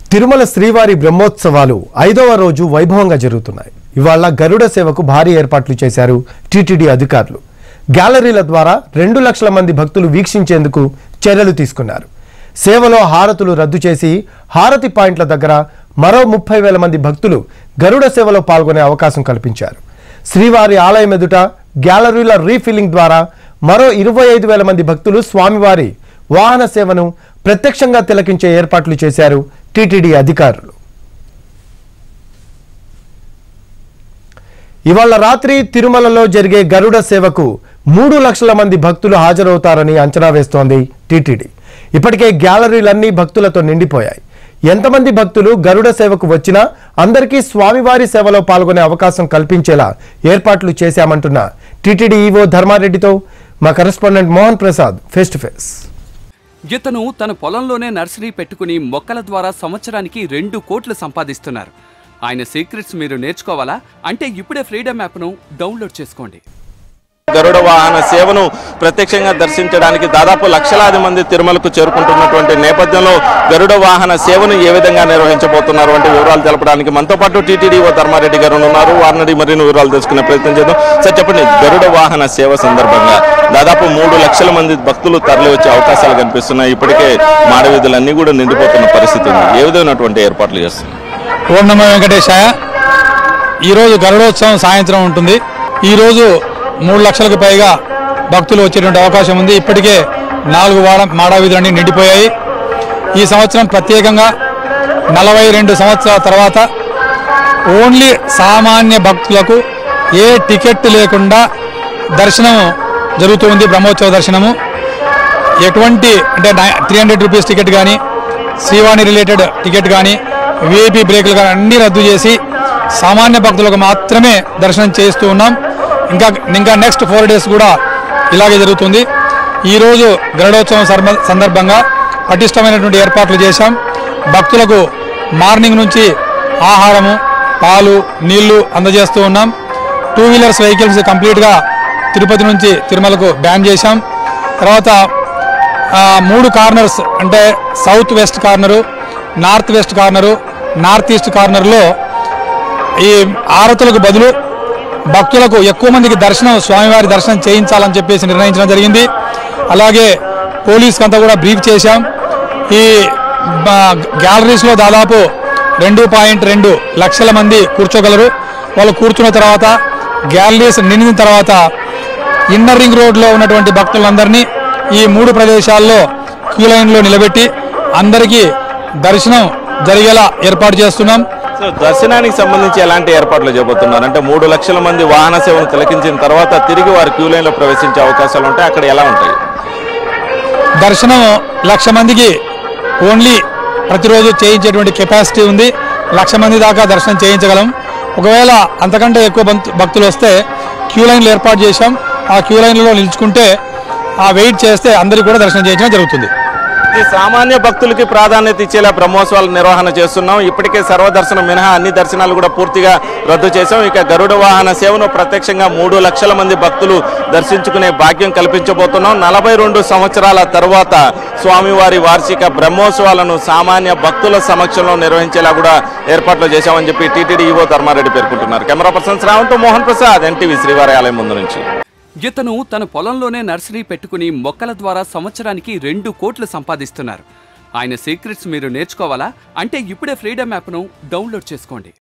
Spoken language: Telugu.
తిరుమల శ్రీవారి బ్రహ్మోత్సవాలు ఐదవ రోజు వైభవంగా జరుగుతున్నాయి ఇవాళ గరుడ సేవకు భారీ ఏర్పాట్లు చేశారు టీటీడీ అధికారులు గ్యాలరీల ద్వారా రెండు లక్షల మంది భక్తులు వీక్షించేందుకు చర్యలు తీసుకున్నారు సేవలో హారతులు రద్దు చేసి హారతి పాయింట్ల దగ్గర మరో ముప్పై వేల మంది భక్తులు గరుడ సేవలో పాల్గొనే అవకాశం కల్పించారు శ్రీవారి ఆలయం ఎదుట గ్యాలరీల రీఫిల్లింగ్ ద్వారా మరో ఇరవై ఐదు వేల మంది భక్తులు స్వామివారి వాహన సేవను ప్రత్యక్షంగా తిలకించే ఏర్పాట్లు చేశారు టీటీడీ అధికారులు ఇవాళ రాత్రి తిరుమలలో జరిగే గరుడ సేవకు మూడు లక్షల మంది భక్తులు హాజరవుతారని అంచనా వేస్తోంది టీటీడీ ఇప్పటికే గ్యాలరీలన్నీ భక్తులతో నిండిపోయాయి ఎంతమంది భక్తులు గరుడ సేవకు వచ్చినా అందరికీ స్వామివారి సేవలో పాల్గొనే అవకాశం కల్పించేలా ఏర్పాట్లు చేశామంటున్న టీటీడీ ఈవో ధర్మారెడ్డితో మా correspondent Mohan Prasad face to face ఇతను తన పొలంలోనే నర్సరీ పెట్టుకుని మొక్కల ద్వారా సంవత్సరానికి రెండు కోట్లు సంపాదిస్తున్నారు ఆయన సీక్రెట్స్ మీరు నేర్చుకోవాలా అంటే ఇప్పుడే ఫ్రీడమ్ యాప్ను డౌన్లోడ్ చేసుకోండి గరుడ వాహన సేవను ప్రత్యక్షంగా దర్శించడానికి దాదాపు లక్షలాది మంది తిరుమలకు చేరుకుంటున్నటువంటి నేపథ్యంలో గరుడ వాహన సేవను ఏ విధంగా నిర్వహించబోతున్నారు అంటే వివరాలు తెలపడానికి మనతో పాటు టీటీడీ ఓ ధర్మారెడ్డి గారు ఉన్నారు వారిని మరిన్ని వివరాలు తెలుసుకునే ప్రయత్నం చేద్దాం సార్ చెప్పండి గరుడ వాహన సేవ సందర్భంగా దాదాపు మూడు లక్షల మంది భక్తులు తరలి వచ్చే అవకాశాలు కనిపిస్తున్నాయి ఇప్పటికే మాడవీధులన్నీ కూడా నిండిపోతున్న పరిస్థితి ఉంది ఏ విధమైనటువంటి ఏర్పాట్లు చేస్తున్నారు ఓం నమో వెంకటేశాయ ఈరోజు గరుడోత్సవం సాయంత్రం ఉంటుంది ఈరోజు మూడు లక్షలకు పైగా భక్తులు వచ్చేటువంటి అవకాశం ఉంది ఇప్పటికే నాలుగు వాడ మాడావీధులన్నీ నిండిపోయాయి ఈ సంవత్సరం ప్రత్యేకంగా నలభై రెండు సంవత్సరాల తర్వాత ఓన్లీ సామాన్య భక్తులకు ఏ టికెట్ లేకుండా దర్శనం జరుగుతుంది బ్రహ్మోత్సవ దర్శనము ఎటువంటి అంటే త్రీ హండ్రెడ్ రూపీస్ టికెట్ కానీ శ్రీవాణి రిలేటెడ్ టికెట్ కానీ విఐపి బ్రేకులు కానీ అన్నీ రద్దు చేసి సామాన్య భక్తులకు మాత్రమే దర్శనం చేస్తూ ఉన్నాం ఇంకా ఇంకా నెక్స్ట్ ఫోర్ డేస్ కూడా ఇలాగే జరుగుతుంది ఈరోజు గరుడోత్సవం సర్మ- సందర్భంగా పటిష్టమైనటువంటి ఏర్పాట్లు చేశాం భక్తులకు మార్నింగ్ నుంచి ఆహారము పాలు నీళ్లు అందజేస్తూ ఉన్నాం టూ వీలర్స్ వెహికల్స్ కంప్లీట్గా తిరుపతి నుంచి తిరుమలకు బ్యాన్ చేశాం తర్వాత ఆ, మూడు కార్నర్స్ అంటే south west corner north west corner north east కార్నర్లో ఈ ఆరతులకు బదులు భక్తులకు ఎక్కువ మందికి దర్శనం స్వామివారి దర్శనం చేయించాలని చెప్పేసి నిర్ణయించడం జరిగింది అలాగే పోలీస్కి అంతా కూడా బ్రీఫ్ చేశాం ఈ బ- గ్యాలరీస్లో దాదాపు రెండు పాయింట్ రెండు లక్షల మంది కూర్చోగలరు వాళ్ళు కూర్చున్న తర్వాత గ్యాలరీస్ నిండిన తర్వాత ఇన్నర్ రింగ్ రోడ్లో ఉన్నటువంటి భక్తులందరినీ ఈ మూడు ప్రదేశాల్లో క్యూ లైన్లో నిలబెట్టి అందరికీ దర్శనం జరిగేలా ఏర్పాటు చేస్తున్నాం సో దర్శనానికి సంబంధించి ఎలాంటి ఏర్పాట్లు చేయబోతున్నారు అంటే మూడు లక్షల మంది వాహన సేవను తిలకించిన తర్వాత తిరిగి వారు క్యూ లైన్ లో ప్రవేశించే అవకాశాలు ఉంటాయి అక్కడ ఎలా ఉంటాయి దర్శనం లక్ష మందికి ఓన్లీ ప్రతిరోజు చేయించేటువంటి కెపాసిటీ ఉంది లక్ష మంది దాకా దర్శనం చేయించగలం ఒకవేళ అంతకంటే ఎక్కువ భక్తు- భక్తులు వస్తే క్యూ లైన్లు ఏర్పాటు చేశాం ఆ క్యూ లైన్లలో నిలుచుకుంటే ఆ వెయిట్ చేస్తే అందరికీ కూడా దర్శనం చేయించడం జరుగుతుంది ఇది సామాన్య భక్తులకి ప్రాధాన్యత ఇచ్చేలా బ్రహ్మోత్సవాలు నిర్వహణ చేస్తున్నాం ఇప్పటికే సర్వదర్శనం మినహా అన్ని దర్శనాలు కూడా పూర్తిగా రద్దు చేశాం ఇక గరుడ వాహన సేవను ప్రత్యక్షంగా మూడు లక్షల మంది భక్తులు దర్శించుకునే భాగ్యం కల్పించబోతున్నాం నలభై రెండు సంవత్సరాల తర్వాత స్వామివారి వార్షిక బ్రహ్మోత్సవాలను సామాన్య భక్తుల సమక్షంలో నిర్వహించేలా కూడా ఏర్పాట్లు చేశామని చెప్పి టీటీడీ ఈవో ధర్మారెడ్డి పేర్కొంటున్నారు camera person Sravanth Mohan Prasad NTV శ్రీవారి ఆలయం ముందు నుంచి ఇతను తన పొలంలోనే నర్సరీ పెట్టుకుని మొక్కల ద్వారా సంవత్సరానికి రెండు కోట్లు సంపాదిస్తున్నారు ఆయన సీక్రెట్స్ మీరు నేర్చుకోవాలా అంటే ఇప్పుడే ఫ్రీడమ్ యాప్ను డౌన్లోడ్ చేసుకోండి